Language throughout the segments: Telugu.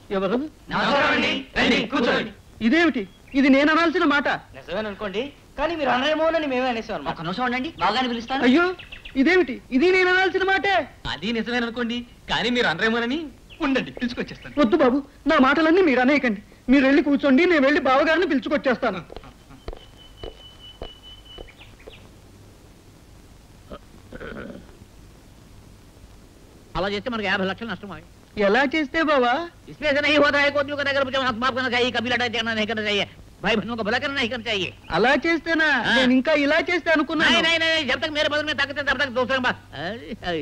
ఎవరు రండి కూర్చోండి ఇదేమిటి ఇది నేను అనాల్సిన మాట నిజమేననుకోండి కానీ మీరు అనరేమోనని మేమే అనేసాం ఒక నిమిషం ఉండండి బాగానే పిలుస్తాను అయ్యో ఇదేమిటి ఇది నేను అనాల్సిన మాటే అది నిజమేననుకోండి కానీ మీరు అనరేమోనని ఉండండి పిలుచుకొచ్చేస్తాను వద్దు బాబు నా మాటలన్నీ మీరు అనేయకండి మీరు వెళ్ళి కూర్చోండి నేను వెళ్ళి బావగారిని పిలుచుకొచ్చేస్తాను అలా చేస్తే మనకి యాభై లక్షలు నష్టం ఎలా చేస్తే బావా इसमें से नहीं होता है कोई का नगर मुझे माफ करना चाहिए कभी लड़ाई झगड़ा नहीं करना चाहिए भाई बहनों को भला करना नहीं करना चाहिए అలా చేస్తేనా ఆ. నేను ఇంకా ఇలా చేస్తే नहीं అనుకున్నాను नहीं नहीं जब तक मेरे बदल में ताकत है तब तक दूसरे के पास अरे, अरे।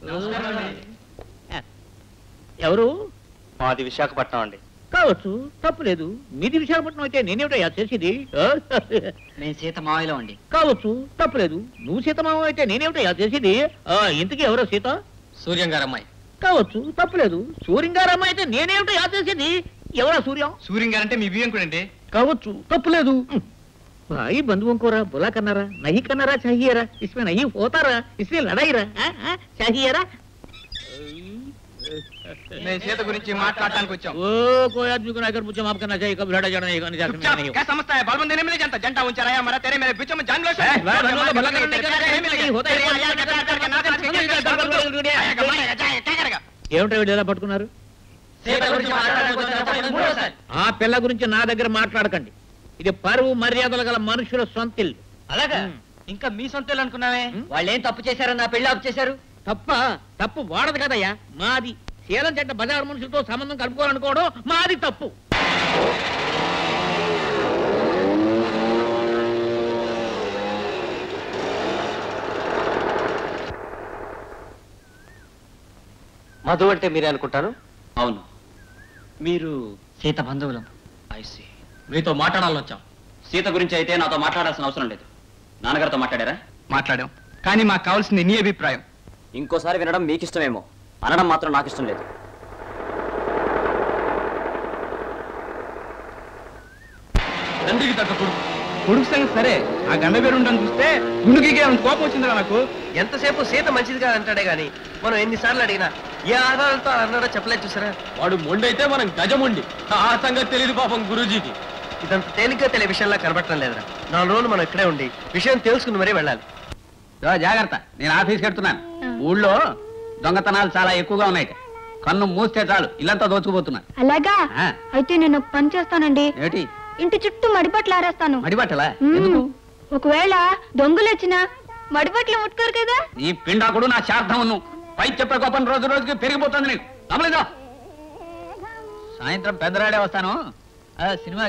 ఎవరు మాది విశాఖపట్నం అండి కావచ్చు తప్పు లేదు మీది విశాఖపట్నం అయితే నేనేమిటయ్యా చేసేది ఆ? మేము సీత మావయ్యలో అండి కావచ్చు తప్పులేదు నువ్వు సీతమామ అయితే నేనేమిటయ్యా చేసేది ఆ, ఇంతకీ ఎవరో సీత సూర్యం గారు అమ్మాయి కావచ్చు తప్పులేదు సూర్యం గారమ్మ అయితే నేనేమిటో చేసేది ఎవరా సూర్యం సూర్యం గారు అంటే మీ బియ్యం కూడా అండి కావచ్చు తప్పులేదు भाई बंधुओं को रा बुला करना रहा नहीं करना रहा चाहिए रहा इसमें नहीं होता रहा इसमें लड़ाई रहा हाँ, हाँ, चाहिए रहा మేము సీత గురించి మాట్లాడటానికి వచ్చాం वो कोई आदमी को ना कर मुझे माफ करना चाहिए कभी लड़ाई झगड़ा नहीं करना चाहिए नहीं हो क्या समझता है बलबंद देने में नहीं जानता जनता ऊंचा रहा हमारा तेरे मेरे बीच में जान लो भाई, भाई, बंधुओं को भला करना नहीं करना चाहिए, नहीं होता है ఏమిటో వీళ్ళు ఎలా పట్టుకున్నారు సీత గురించి మాట్లాడడానికి వచ్చినప్పుడు మూడోసారి. ఆ పిల్ల గురించి నా దగ్గర మాట్లాడకండి ఇది పరువు మర్యాదలు గల మనుషుల సొంత ఇల్లు అలాగా ఉమ్. ఇంకా మీ సొంత ఇల్లు అనుకున్నావే వాళ్ళు ఏం తప్పు చేశారో నా పెళ్లి ఆపు చేశారు తప్ప తప్పు వాడదు కదయ్యా మాది శీలం చెట్ట బజార్ మనుషులతో సంబంధం కలుపుకోవాలనుకోవడం మాది తప్పు మధు అంటే మీరే అనుకుంటాను అవును మీరు సీత బంధువులం ఐసి మీతో మాట్లాడాలని వచ్చాం సీత గురించి అయితే నాతో మాట్లాడాల్సిన అవసరం లేదు నాన్నగారితో మాట్లాడారా మాట్లాడాం కానీ మాకు కావాల్సింది నీ అభిప్రాయం ఇంకోసారి వినడం మీకు ఇష్టమేమో అనడం మాత్రం నాకు ఇష్టం లేదు తండ్రికి తగ్గ కొడుకు కొడుకు సంగతి సరే ఆ గండ ఉండడం చూస్తే గుండుకి అంత కోపం వచ్చిందిరా నాకు ఎంతసేపు సీత మంచిది కాదంటాడే గాని మనం ఎన్నిసార్లు అడిగినా ఏ ఆధారాలతో అన్నాడో చెప్పలేదు చూసారా వాడు మొండైతే మనం గజమొండి ఆ సంగతి తెలియదు పాపం గురూజీకి ఇదంత తేలిగ్గా తెలియ విషయంలా కనబడటం లేదురా నాలుగు రోజులు మనం ఇక్కడే ఉండి విషయం తెలుసుకుని మరీ వెళ్ళాలి జాగ్రత్త నేను ఆఫీస్కి వెళ్తున్నాను ఊళ్ళో దొంగతనాలు చాలా ఎక్కువగా ఉన్నాయి కన్ను మూస్తే చాలు ఇల్లంతా దోచుకుపోతున్నారు అలాగా ఆ. అయితే నేను ఒక పని చేస్తానండి ఏమిటి ఇంటి చుట్టూ మడిబట్లు ఆరేస్తాను మడిబట్టలా మ్మ్. ఎందుకు ఒకవేళ దొంగలు వచ్చినా మడిబట్లు ముట్టుకోరు కదా ఈ పిండాకుడు నా శార్థం ఉన్ను పై చెప్పే కోపం రోజు రోజుకి పెరిగిపోతుంది నీకు నమ్మలేదా సాయంత్రం పెద్దరాడే వస్తాను ఆ, సినిమా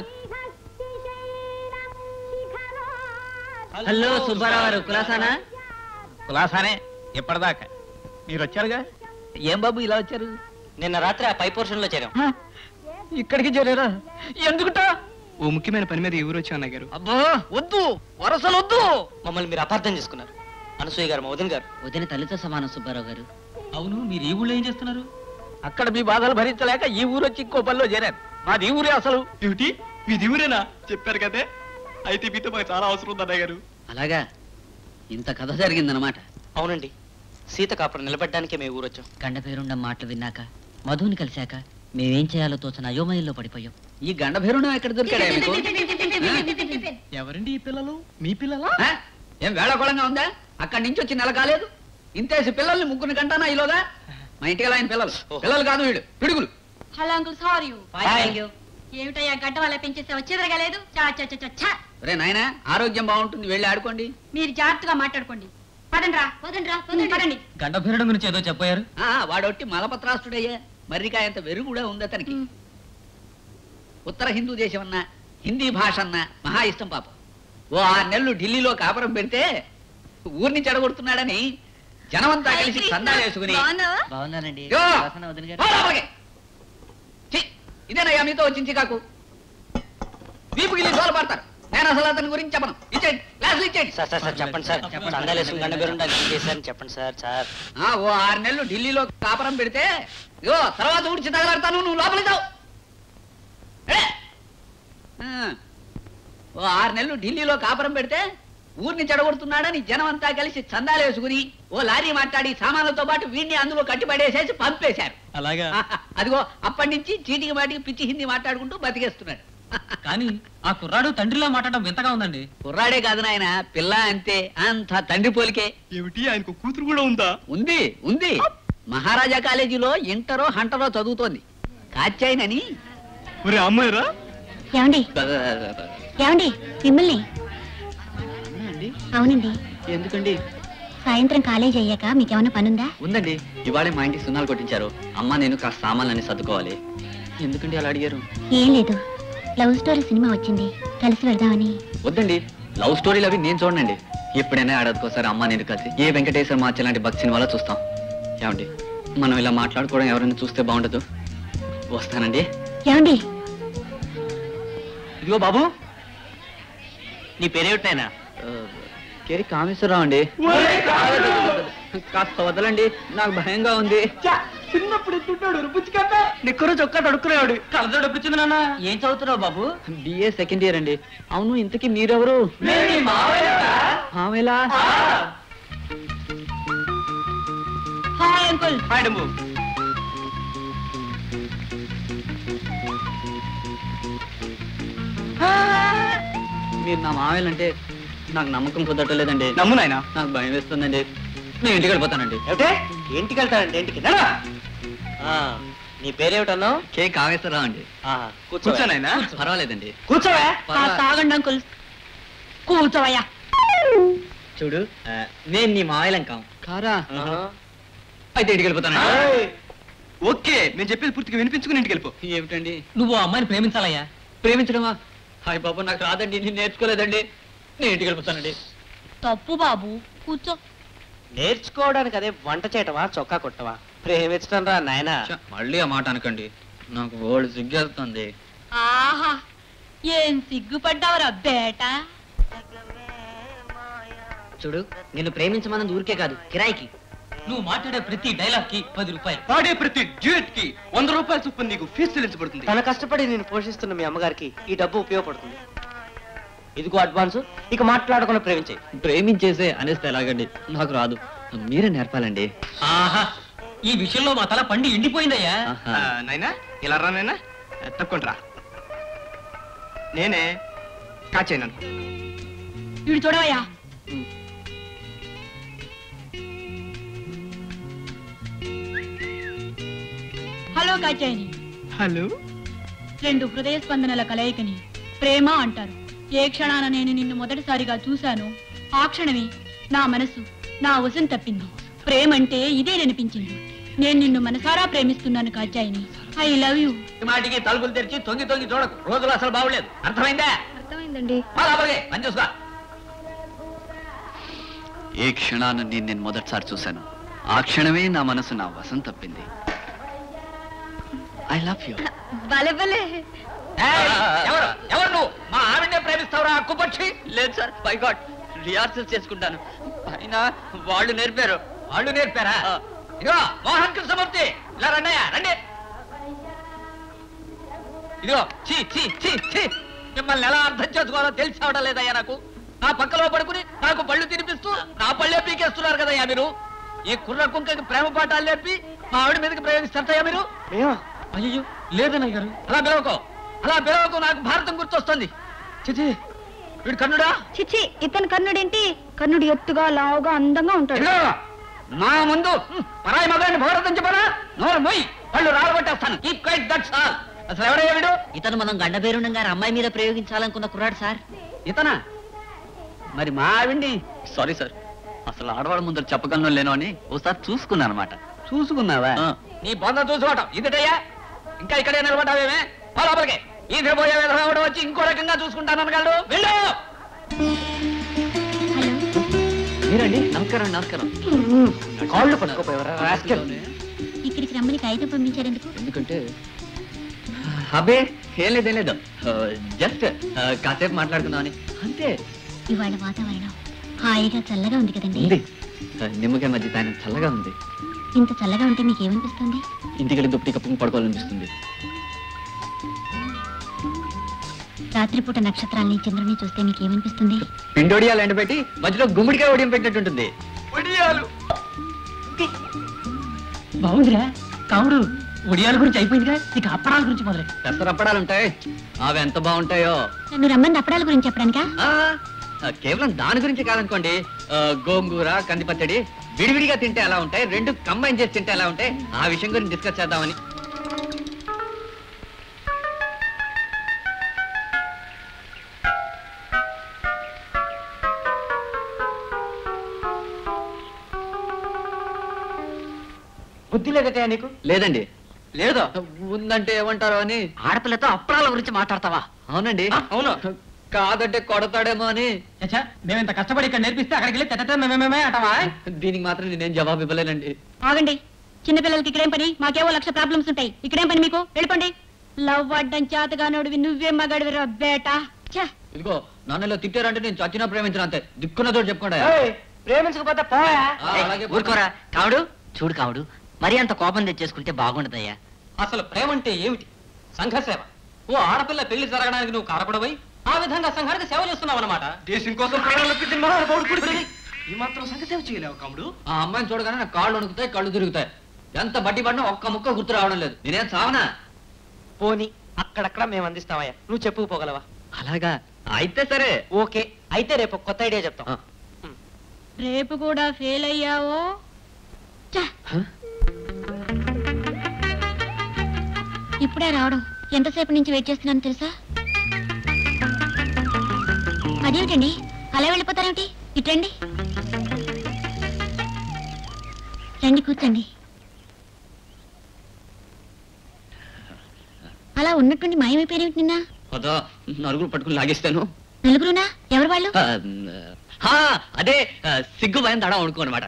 హలో సుబ్బారావు గారు కులాసానా కులాసానే ఎప్పటిదాకా మీరు వచ్చారుగా ఏం బాబు ఇలా వచ్చారు నిన్న రాత్రి ఆ పై పోర్షన్ లో చేరాం హ? ఇక్కడికి చేరారా ఎందుకుటా ఓ ముఖ్యమైన పని మీద ఈ ఊరు వచ్చా అన్నగారు అబ్బో వద్దు వరసలు వద్దు మమ్మల్ని మీరు అపార్థం చేసుకున్నారు అనసూయ గారు మా వదిన గారు వదిన తల్లితో సమానం సుబ్బారావు గారు అవును మీరు ఈ ఊళ్ళో ఏం చేస్తున్నారు అక్కడ మీ బాధలు భరించలేక ఈ ఊరు వచ్చి ఇంకో పనిలో చేరాను మాది ఈ ఊరే అసలు ఏమిటి మీది ఊరేనా చెప్పారు కదే అయితే మీతో మాకు చాలా అవసరం ఉంది అన్నయ్య గారు అలాగా ఇంత కథ జరిగిందనమాట అవునండి సీత కాపురం నిలబడ్డానికే మేము ఊరు వచ్చాం గండ పేరుండ మాటలు విన్నాక మధుని కలిశాక మేమేం చేయాలో తోచన అయోమయంలో పడిపోయాం ఈ గండ భైరుణం ఎక్కడ దొరికాడా మీకు ఎవరండి ఈ పిల్లలు మీ పిల్లలా ఆ? ఏం వేళకోళంగా ఉందా అక్కడి నుంచి వచ్చి నెల కాలేదు ఇంతేసి పిల్లల్ని ముగ్గురు గంటానా ఈలోగా మా ఇంటికి ఆయన పిల్లలు పిల్లలు కాదు వీడు పిడుగులు హలో అంకుల్ సారీ ఏమిటయ్యా గడ్డ వల్ల పెంచేస్తే వచ్చేదరగా లేదు చా చా చా, చా చా రే నాయనా ఆరోగ్యం బాగుంటుంది వెళ్ళి ఆడుకోండి మీరు జాగ్రత్తగా మాట్లాడుకోండి పదండ్రా పదండ్రా పదండి గంట పెరగడం గురించి ఏదో చెప్పారు ఆ, వాడొట్టి మలపత్రాస్తుడయ్యా మర్రికాయంత వెరుగు కూడా ఉంది అతనికి మ్. ఉత్తర హిందూ దేశం అన్నా హిందీ భాష అన్నా మహా ఇష్టం పాపం ఓ ఆరు నెలలు ఢిల్లీలో కాపురం పెడితే ఊరిని చెడగొడుతున్నాడని జనమంతా కలిసి చందా వేసుకుని బాగున్నానండి యో! వాసన వదిన గారు. పో లోపలికి. ఛీ, ఇదేనయ్యా మీతో వచ్చిన చికాకు వీపుకి దోలు పడతారు నేను అసలు అతని గురించి చెప్పను ఇచ్చేయండి క్లాసులు ఇచ్చేయండి సార్ సార్ సార్ చెప్పండి సార్ చందాలు వేసుకుని గండ పేరు ఉండాలి చేశారని చెప్పండి సార్ సార్ ఆ, ఓ ఆరు నెలలు ఢిల్లీలో కాపురం పెడితే ఇగో తర్వాత ఊడ్చి తగలాడతాను నువ్వు లోపలికి తావు ఓ ఆరు నెలలు ఢిల్లీలో కాపురం పెడితే ఊరిని చెడగొడుతున్నాడని జనం అంతా కలిసి చందాలు వేసుకుని ఓ లారీ మాట్లాడి సామాన్లతో పాటు వీడిని అందులో కట్టిపడేసేసి పంపేశారు అలాగా అదిగో అప్పటి నుంచి చీటికి మాటికి పిచ్చి హిందీ మాట్లాడుకుంటూ బతికేస్తున్నాడు కానీ ఆ కుర్రాడు తండ్రిలా మాట్లాడడం వింతగా ఉందండి కుర్రాడే కాదు నాయన పిల్ల అంతే అంత తండ్రి పోలికే ఏమిటి ఆయనకు కూతురు కూడా ఉందా ఉంది ఉంది మహారాజా కాలేజీలో ఇంటరో హంటరో చదువుతోంది కాచాయినని ఒరే అమ్మాయిరా ఏమండి ఏమండి మిమ్మల్ని అవునండి ఎందుకండి సాయంత్రం కాలేజ్ అయ్యాక మీకేమైనా పనుందా ఉందండి ఇవాళే మా ఇంటికి సున్నాలు కొట్టించారు అమ్మ నేను కాస్త సామాన్లన్నీ సర్దుకోవాలి ఎందుకండి అలా అడిగారు ఏం లేదు లవ్ స్టోరీ సినిమా వచ్చింది కలిసి వెళ్దామని వద్దండి లవ్ స్టోరీలు అవి నేను చూడండి ఎప్పుడైనా ఏడాదికోసారి అమ్మ నేను కలిసి ఏ వెంకటేశ్వర మార్చి లాంటి భక్తి సినిమాలో చూస్తాం ఏమండి మనం ఇలా మాట్లాడుకోవడం ఎవరైనా చూస్తే బాగుండదు వస్తానండి ఏమండి ఇదిగో బాబు నీ పేరేమిటైనా కేరి కామేశ్వరరావు అండి కాస్త వదలండి నాకు భయంగా ఉంది చిన్నప్పుడు ఎత్తుంటాడు పుచ్చికట్ట నిక్కరు చొక్కా తడుక్కునేవాడు కలజోడు ఒప్పించింది నాన్న ఏం చదువుతున్నావు బాబు బిఏ సెకండ్ ఇయర్ అండి అవును ఇంతకీ మీరెవరు మామేలా హాయ్ అంకుల్ హాయ్ డమ్ము మీరు నా మామయ్యలంటే నాకు నమ్మకం కుదరట్లేదండి నమ్ము నాయనా నాకు భయం వేస్తుందండి నేను ఇంటికి వెళ్ళిపోతానండి ఏమిటే ఇంటికి వెళ్తానండి ఇంటికి నడా. ఆ, నీ పేరేమిటన్నావు కే కామేశ్వరరావు అండి కూర్చోనాయనా పర్వాలేదండి కూర్చోవే పర్వా- తాగండి అంకుల్ కూర్చోవయ్యా చూడు ఆ, నేను నీ మామయ్యలం కాం కారా అయితే ఇంటికి వెళ్ళిపోతానండి ఏయ్, ఓకే నేను చెప్పేది పూర్తిగా వినిపించుకుని ఇంటికి వెళ్ళిపో ఏమిటండి నువ్వు ఆ అమ్మాయిని ప్రేమించాలయ్యా ప్రేమించడమా హాయ్ బాబు నాకు రాదండి నేను నేర్చుకోలేదండి నేను ఇంటికి వెళ్ళిపోతానండి తప్పు బాబు కూర్చో నేర్చుకోవడానికి అదే వంట చేయటమా చొక్కా కొట్టవా ప్రేమించడం రా నాయనా చ్చ, మళ్ళీ ఆ మాట అనకండి నాకు ఓల్డ్ సిగ్గేస్తుంది ఆహా ఏం సిగ్గుపడ్డావురా బేట చూడు నిన్ను ప్రేమించమన్నది ఊరికే కాదు కిరాయికి నువ్వు మాట్లాడే ప్రతి డైలాగ్ కి పది రూపాయలు పాడే ప్రతి డ్యూయట్ కి వంద రూపాయల చొప్పున నీకు ఫీజు చెల్లించబడుతుంది తన కష్టపడి నేను పోషిస్తున్న మీ అమ్మగారికి ఈ డబ్బు ఉపయోగపడుతుంది ఇదిగో అడ్వాన్స్ ఇక మాట్లాడకుండా ప్రేమించే ప్రేమించేసే అనేస్తే ఎలాగండి నాకు రాదు మీరే నేర్పాలండి ఆహా ఈ విషయంలో మా తల పండి ఎండిపోయిందయ్యా ఆహా. నైనా ఇలా రా నైనా తప్పకుండా రా నేనే కాచేయను వీడు చూడవయ్యా హలో కాచాయని హలో రెండు హృదయ స్పందనల కలయికని ప్రేమ అంటారు ఏ క్షణాన నేను నిన్ను మొదటిసారిగా చూశాను ఆ క్షణమే నా మనసు నా వశం తప్పింది ప్రేమంటే ఇదే అనిపించింది నేను నిన్ను మనసారా ప్రేమిస్తున్నాను కాచాయిని ఐ లవ్ యూ ఈ మాటికి తలుపులు తెరిచి తొంగి తొంగి చూడకు రోజులు అసలు బాగులేదు అర్థమైందా అర్థమైందండి అలాగే పని చూసుకో ఏ క్షణాన నేను నేను మొదటిసారి చూశాను ఆ క్షణమే నా మనసు నా వసం తప్పింది ఐ లవ్ యూ భలే భలే ఏయ్, ఎవరు ఎవరు నువ్వు మా ఆవిడనే ప్రేమిస్తావురా కుపక్షి లేదు సార్ బై గాడ్ రిహార్సల్ చేసుకుంటాను అయినా వాళ్ళు నేర్పారు వాళ్ళు నేర్పారా ఇదిగో మోహన్ కృష్ణమూర్తి ఇలా రండయ్యా రండి ఇదిగో చీ చీ చీ చీ మిమ్మల్ని ఎలా అర్థం చేసుకోవాలో తెలిసి అవడం లేదయ్యా నాకు నా పక్కలో పడుకుని నాకు పళ్ళు తినిపిస్తూ నా పళ్ళే పీకేస్తున్నారు కదయ్యా మీరు ఈ కుర్ర కుంకకి ప్రేమ పాఠాలు నేర్పి మా ఆవిడ మీదకి ప్రయోగిస్తారయ్యా మీరు అయ్యో లేదన్నయ్య గారు అలా పిలవకో అలా పిలవకు నాకు భారతం గుర్తొస్తుంది చిచి వీడు కన్నుడా చిచి ఇతను కర్ణుడేంటి కర్ణుడు ఎత్తుగా లావుగా అందంగా ఉంటాడు ఇదిగో, నా ముందు హ్మ్, పరాయి మగాడిని భారతం చెప్పనా నోరు మొయ్ వాళ్ళు రాలగొట్టేస్తాను కీప్ క్వైట్ దట్స్ ఆల్ అసలు ఎవడయ్యా వీడు ఇతను మనం గండబేరుణం గారి అమ్మాయి మీద ప్రయోగించాలనుకున్న కుర్రాడు సార్ ఇతనా మరి మా ఆవిడ్ని సారీ సార్ అసలు ఆడవాళ్ళ ముందర చెప్పగలను లేను అని ఓసారి చూసుకున్నాను అనమాట చూసుకున్నావా నీ బొంద చూసుకోవటం ఇదిటయ్యా ఇంకా ఇక్కడే నిలబడ్డావేమే లోపలికి ఈ పోయే విధంగా వచ్చి ఇంకో రకంగా చూసుకుంటాను అనగాడు వెళ్ళు మీరండి నమస్కారం నమస్కారం కాళ్ళు పట్టుకోపోయావరా రాస్కెల్. ఇక్కడికి రమ్మని కాగితం పంపించారు ఎందుకు ఎందుకంటే అబే ఏం లేదు ఏం లేదు జస్ట్ కాసేపు మాట్లాడుకుందామని అంతే ఇవాళ వాతావరణం హాయిగా చల్లగా ఉంది కదండి ఉంది ఆ, నిమ్మకాయ మధ్య తాను చల్లగా ఉంది ఇంత చల్లగా ఉంటే మీకు ఏమనిపిస్తుంది ఇంటికి వెళ్ళి దుప్పటి కప్పుకుని పడుకోవాలనిపిస్తుంది రాత్రిపూట నక్షత్రాల్ని చంద్రుని చూస్తే మీకేమనిపిస్తుంది పిండోడియాలు ఎండబెట్టి మధ్యలో గుమ్మడికాయ ఒడియం పెట్టినట్టుంటుంది బాగుందిరా కావుడు ఒడియాల గురించి అయిపోయిందిగా ఇక అప్పడాల గురించి మొదలె పెసరప్పడాలు ఉంటాయి అవి ఎంత బాగుంటాయో నన్ను రమ్మని అప్పడాల గురించి చెప్పడానికా ఆ, ఆ, కేవలం దాని గురించి కాదనుకోండి ఆ, గోంగూర కంది పచ్చడి విడివిడిగా తింటే ఎలా ఉంటాయి రెండు కంబైన్ చేసి తింటే ఎలా ఉంటాయి ఆ విషయం గురించి డిస్కస్ చేద్దామని బుద్ధి లేదటయా నీకు లేదండి లేదో ఉందంటే ఏమంటారు అని ఆడపిల్లతో అప్పడాల గురించి మాట్లాడతావా అవునండి ఆ, అవును కాదంటే కొడతాడేమో అని చచ్చా మేము ఇంత కష్టపడి ఇక్కడ నేర్పిస్తే అక్కడికి వెళ్ళి తెట్ట మేమేమే అంటావా దీనికి మాత్రం నేనేం జవాబు ఇవ్వలేనండి ఆగండి చిన్నపిల్లలకి ఇక్కడేం పని మాకేవో లక్ష ప్రాబ్లమ్స్ ఉంటాయి ఇక్కడేం పని మీకు వెళ్ళిపోండి లవ్ అడ్డం చేతగానోడివి నువ్వే మగాడివిరా బేటా ఛే ఇదిగో నన్నులో తిట్టారంటే నేను చచ్చినా ప్రేమించిన అంతే దిక్కున్నదో చెప్పుకోండి ఏయ్, ప్రేమించకపోతే పోయా ఆ, అలాగే ఊరుకోరా కావుడు చూడు కావుడు మరి అంత కోపం తెచ్చేసుకుంటే బాగుండదయ్యా అసలు ప్రేమ అంటే ఏమిటి సంఘ సేవ ఓ ఆడపిల్ల పెళ్లి జరగడానికి నువ్వు కారపడవై ఆ విధంగా సంఘానికి సేవ చేస్తున్నావు అనమాట దేశం కోసం ప్రాణాలు అర్పించిన మహానుభావుడు పుడిపోయి ఈ మాత్రం సంగతి సేవ చేయలేవు కాముడు ఆ అమ్మాయిని చూడగానే నాకు కాళ్ళు వణుకుతాయి కళ్ళు తిరుగుతాయి ఎంత బట్టి పడినా ఒక్క ముక్క గుర్తు రావడం లేదు నేనేం చావనా పోని అక్కడక్కడ మేము అందిస్తామయ్యా నువ్వు చెప్పుకోగలవా అలాగా అయితే సరే ఓకే అయితే రేపు ఒక కొత్త ఐడియా చెప్తాం ఆ. రేపు కూడా ఫెయిల్ అయ్యావో ఛ! హ? ఇప్పుడే రావడం ఎంతసేపు నుంచి వెయిట్ చేస్తున్నాను తెలుసా అదేమిటండి అలా వెళ్ళిపోతారేమిటి ఇటండి రండి కూర్చోండి అలా ఉన్నట్టుండి మాయమైపోయారేమిటి నిన్న అదో నలుగురు పట్టుకుని లాగేస్తాను నలుగురునా ఎవరు వాళ్ళు ఆ, ఆ, అదే ఆ, సిగ్గు భయం తడ అనుకో అనమాట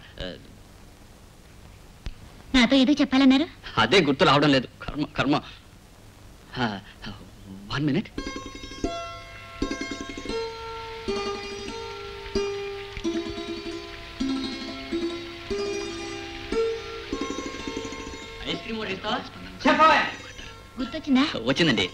నాతో ఏదో చెప్పాలన్నారు అదే గుర్తు రావడం లేదు కర్మ కర్మ వన్ మినిట్ ఐస్ క్రీమ్ ఒకటి ఇస్తావా చెప్పవా గుర్తొచ్చిందా వచ్చిందండి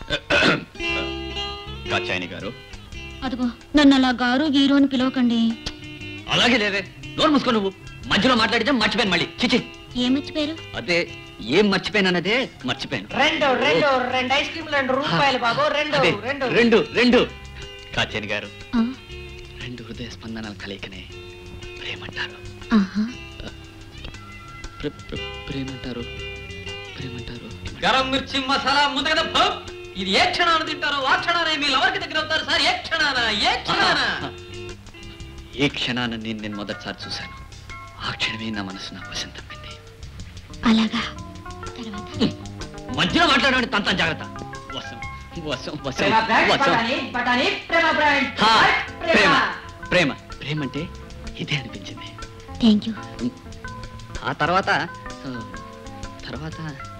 కాచాయని గారు అదిగో నన్ను అలా గారు గీరు అని పిలవకండి అలాగే లేవే నోరు మూసుకో నువ్వు మధ్యలో మాట్లాడితే మర్చిపోయాను మళ్ళీ చిచి ఏం మర్చిపోయారు అదే ఏం మర్చిపోయాను అన్నదే మర్చిపోయాను రెండు రెండు రెండు ఐస్ క్రీమ్ రెండు రూపాయలు బాబు రెండు అదే, రెండు రెండు రెండు కాచాయని గారు ఆ, రెండు హృదయ స్పందనాల కలయికనే ప్రేమంటారు ఆహా. ప్ర- ప్ర- ప్రేమంటారు ప్రేమంటారు గరం మిర్చి మసాలా ముందుగా భం. ఇది ఏ క్షణాన్ని తింటారో ఆ క్షణాన్ని మీ లవర్కి దగ్గర అవుతారు సార్ ఏ క్షణాన ఏ క్షణాన ఏ క్షణాన నేను నేను మొదటిసారి చూశాను ఆ క్షణమే నా మనసు నా వశం తప్పింది అలాగా తర్వాత మధ్యలో మాట్లాడండి తంత జాగ్రత్త వశం వశం వశం ప్రేమ బ్రాండ్ వశం బఠానీ బఠానీ ప్రేమ బ్రాండ్ హా, ప్రేమ ప్రేమ ప్రేమ ప్రేమ అంటే ఇదే అనిపించింది థ్యాంక్ యూ ఆ తర్వాత ఆ, తర్వాత